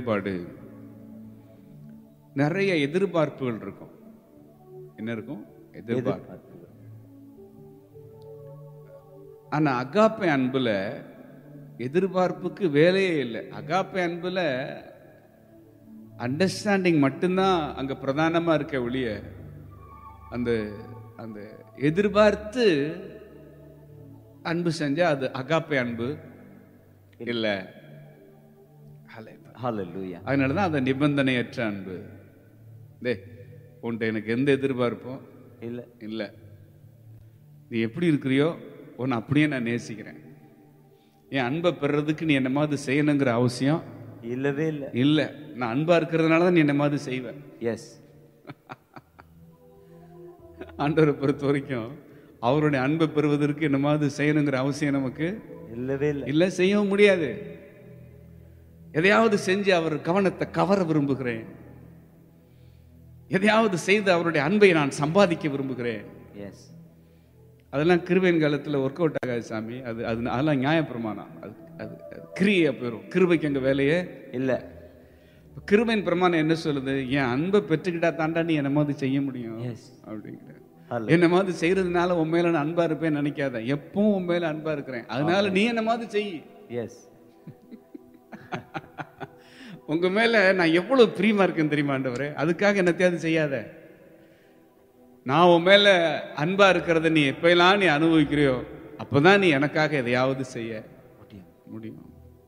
வேறுபாடு நிறைய எதிர்பார்ப்புகள் இருக்கும் என்ன இருக்கும் எதிர்பார்ப்பு எதிர்பார்ப்புகள். ஆனா அகாப்பை அன்புல எதிர்பார்ப்புக்கு வேலையே இல்லை அகாப்பை அன்புல அண்டர்ஸ்டாண்டிங் மட்டும்தான் அங்க பிரதானமா இருக்க ஒழிய அந்த அந்த எதிர்பார்த்து அன்பு செஞ்சா அது அகாப்பை அன்பு இல்லை Hallelujah. அதனால தான் அது நிபந்தனையற்ற அன்பு டே உன்ட்ட எனக்கு எந்த எதிர்பார்ப்பும் இல்ல இல்லை நீ எப்படி இருக்கிறியோ உன்னை அப்படியே நான் நேசிக்கிறேன் என் அன்பை பெறுறதுக்கு நீ என்ன மாதிரி செய்யணுங்கிற அவசியம் இல்லவே இல்ல இல்லை நான் அன்பா இருக்கிறதுனால தான் நீ என்ன மாதிரி செய்வேன் எஸ் ஆண்டவரை பொறுத்த வரைக்கும் அவருடைய அன்பை பெறுவதற்கு என்ன மாதிரி செய்யணுங்கிற அவசியம் நமக்கு இல்லவே இல்ல இல்லை செய்யவும் முடியாது எதையாவது செஞ்சு அவர் கவனத்தை கவர விரும்புகிறேன் எதையாவது செய்து அவருடைய அன்பை நான் சம்பாதிக்க விரும்புகிறேன் எஸ் அதெல்லாம் கிருபையின் காலத்தில் ஒர்க் அவுட் ஆகாது சாமி அது அது அதெல்லாம் நியாயப்பிரமாணம் அது அது அது கிரியா போயிடும் கிருபைக்கு அங்கே வேலையே இல்ல கிருபையின் பிரமாணம் என்ன சொல்லுது என் அன்பை பெற்றுக்கிட்டா தாண்டா நீ என்ன மாதிரி செய்ய முடியும் Yes. அப்படிங்கிற Hallelujah. என்ன மாதிரி செய்யறதுனால உன் மேல நான் அன்பா இருப்பேன் நினைக்காத எப்பவும் உன் மேல அன்பா இருக்கிறேன் அதனால நீ என்ன மாதிரி செய் எஸ் உங்க மேல நான் எவ்வளவு பிரியமா இருக்கேன் தெரியுமா ஆண்டவரே அதுக்காக என்னத்தையாவது செய்யாத நான் உன் மேல அன்பா இருக்கிறத நீ எப்பெல்லாம் நீ அனுபவிக்கிறியோ அப்பதான் நீ எனக்காக எதையாவது செய்ய முடியும் முடியும்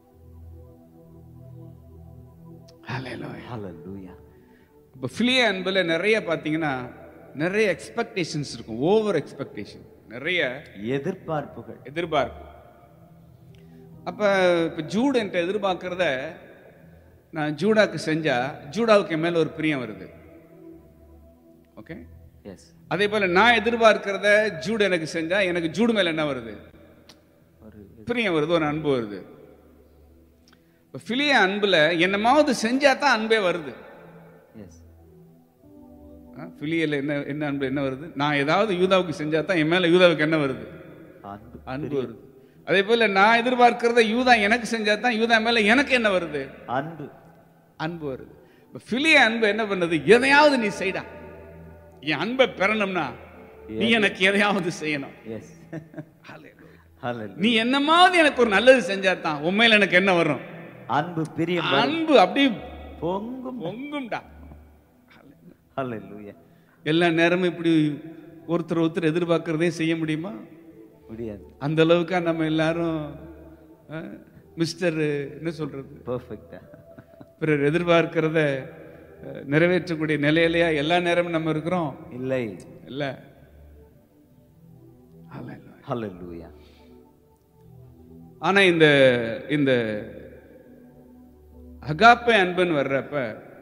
Hallelujah. Hallelujah. இப்போ ஃபிலிய அன்பில் நிறைய பார்த்தீங்கன்னா நிறைய எக்ஸ்பெக்டேஷன்ஸ் இருக்கும் ஓவர் எக்ஸ்பெக்டேஷன் நிறைய எதிர்பார்ப்புகள் எதிர்பார்ப்பு அப்போ இப்போ ஜூட் என்கிட்ட எதிர்பார்க்கறத நான் ஜூடாக்கு செஞ்சா ஜூடாவுக்கு என் மேல ஒரு பிரியம் வருது ஓகே எஸ் அதே போல நான் எதிர்பார்க்கிறத ஜூட் எனக்கு செஞ்சா எனக்கு ஜூடு மேல என்ன வருது ஒரு பிரியம் வருது ஒரு அன்பு வருது இப்போ ஃபிலிய அன்புல என்னமாவது செஞ்சா தான் அன்பே வருது எஸ் ஃபிலியல என்ன என்ன அன்பு என்ன வருது நான் ஏதாவது யூதாவுக்கு செஞ்சா தான் என் மேல யூதாவுக்கு என்ன வருது அன்பு அன்பு வருது அதே போல நான் எதிர்பார்க்கிறத யூதா எனக்கு செஞ்சா தான் யூதா மேல எனக்கு என்ன வருது அன்பு அன்பு வருது இப்போ ஃபிலிய அன்பு என்ன பண்ணுது எதையாவது நீ செய்டா என் அன்பை பெறணும்னா நீ எனக்கு எதையாவது செய்யணும் எஸ் Hallelujah. Hallelujah. நீ என்னமாவது எனக்கு ஒரு நல்லது செஞ்சா தான் உண்மையில எனக்கு என்ன வரும் அன்பு பிரியம் அன்பு அப்படி பொங்கும் பொங்கும்டா Hallelujah. எல்லா நேரமும் இப்படி ஒருத்தர் ஒருத்தர் எதிர்பார்க்கறதே செய்ய முடியுமா முடியாது அந்த அளவுக்கா நம்ம எல்லாரும் மிஸ்டர் என்ன சொல்றது பர்ஃபெக்டா பிறர் எதிர்பார்க்கிறத அஹ், நிறைவேற்றக்கூடிய நிலையிலையா எல்லா நேரமும் நம்ம இருக்கிறோம் இல்லை இல்ல Hallelujah. ஆனா இந்த இந்த அகாப்பை அன்புன்னு வர்றப்ப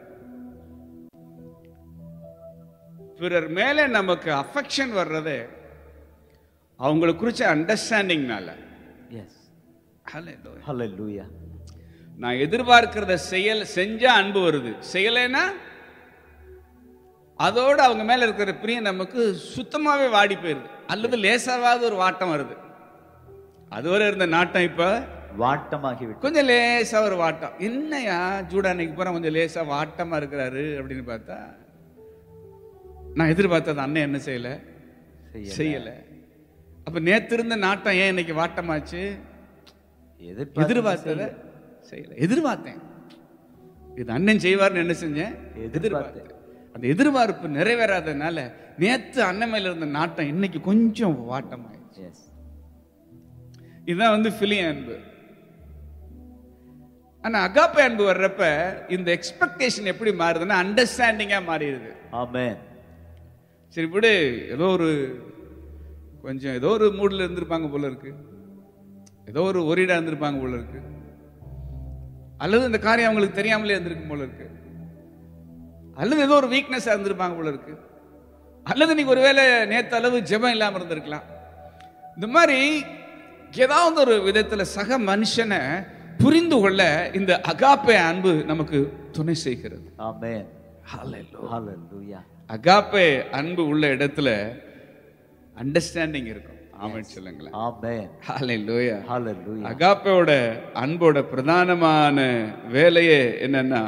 பிறர் மேல நமக்கு அஃபெக்ஷன் வர்றதே அவங்களை குறிச்ச அண்டர்ஸ்டாண்டிங்னால Yes. Hallelujah. நான் எதிர்பார்க்கிறத செயல் செஞ்சா அன்பு வருது செய்யலைன்னா அதோட அவங்க மேல இருக்கிற பிரியம் நமக்கு சுத்தமாவே வாடி போயிருது அல்லது லேசாவாவது ஒரு வாட்டம் வருது அதுவரை இருந்த நாட்டம் இப்ப வாட்டமாகி விட்டு கொஞ்சம் லேசா ஒரு வாட்டம் என்னையா ஜூடா அன்னைக்கு போற கொஞ்சம் லேசா வாட்டமா இருக்கிறாரு அப்படின்னு பார்த்தா நான் எதிர்பார்த்தது அண்ணன் என்ன செய்யல செய்ய செய்யல அப்ப நேத்து இருந்த நாட்டம் ஏன் இன்னைக்கு வாட்டமாச்சு எதிர்பார்த்து எதிர்பார்த்தத செய்யல எதிர்பார்த்தேன் இது அண்ணன் செய்வார்னு என்ன செஞ்சேன் எதிர்பார்த்தேன். எதிர்பார்த்தேன் அந்த எதிர்பார்ப்பு நிறைவேறாதனால நேத்து அண்ணன் மேல இருந்த நாட்டம் இன்னைக்கு கொஞ்சம் வாட்டமாயிடுச்சு எஸ் இதுதான் வந்து பிலிய அன்பு ஆனா அகாப்பை அன்பு வர்றப்ப இந்த எக்ஸ்பெக்டேஷன் எப்படி மாறுதுன்னா அண்டர்ஸ்டாண்டிங்கா மாறிடுது ஆமென் சரி விடு ஏதோ ஒரு கொஞ்சம் ஏதோ ஒரு மூட்ல இருந்திருப்பாங்க போல இருக்கு ஏதோ ஒரு ஒரிடா இருந்திருப்பாங்க போல இருக்கு அல்லது இந்த காரியம் அவங்களுக்கு தெரியாமலே இருந்திருக்கும் போல இருக்கு அல்லது ஏதோ ஒரு வீக்னஸா இருந்திருப்பாங்க போல இருக்கு அல்லது நீங்க ஒருவேளை நேத்து அளவு ஜெபம் இல்லாம இருந்திருக்கலாம் இந்த மாதிரி ஏதாவது ஒரு விதத்துல சக மனுஷனை புரிந்து கொள்ள இந்த அகாப்பே அன்பு நமக்கு துணை செய்கிறது ஆமென் ஹalleluya அகாப்பே அன்பு உள்ள இடத்துல அண்டர்ஸ்டாண்டிங் இருக்கும் ஆமென் சொல்லுங்களேன் ஆமென் ஹalleluya ஹalleluya அகாப்போட அன்போட பிரதானமான வேலையே என்னன்னா